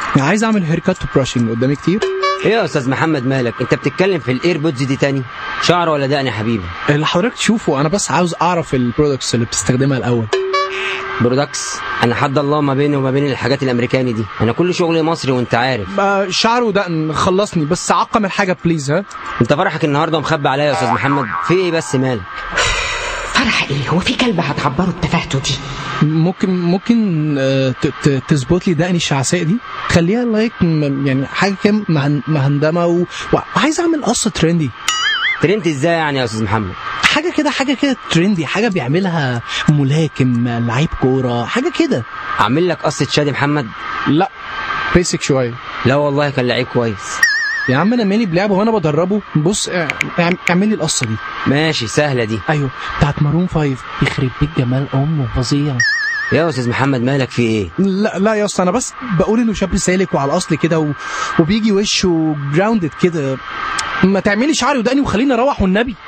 عايز اعمل هير كات براشنج قدامي كتير ايه يا استاذ محمد مالك انت بتتكلم في الايربودز دي تاني شعر ولا دقن يا حبيبي اللي حضرتك تشوفه انا بس عاوز اعرف البرودكتس اللي بتستخدمها الاول برودكس انا حد الله ما بيني وما بين الحاجات الامريكاني دي انا كل شغلي مصري وانت عارف آه، شعر ودقن خلصني بس عقم الحاجه بليز ها انت فرحك النهارده مخبي عليا يا استاذ محمد في ايه بس مالك فرح ايه هو في كلب هتعبره التفاهته دي ممكن ممكن آه، ت- ت- تظبط لي دقني الشعساء دي خليها لايك م- يعني حاجه كده مهن- مهندمه و... وعايز اعمل قصه ترندي ترنت ازاي يعني يا استاذ محمد حاجه كده حاجه كده ترندي حاجه بيعملها ملاكم لعيب كوره حاجه كده اعمل لك قصه شادي محمد لا بيسك شويه لا والله كان لعيب كويس يا عم انا مالي بلعبه وانا بدربه بص اع- اع- اعمل لي القصه دي ماشي سهله دي ايوه بتاعت مارون فايف يخرب بيت جمال امه فظيع يا استاذ محمد مالك في ايه لا لا يا اسطى انا بس بقول انه شاب سالك وعلى الاصل كده و... وبيجي وشه جراوندد كده ما تعملي شعري ودقني وخليني اروح والنبي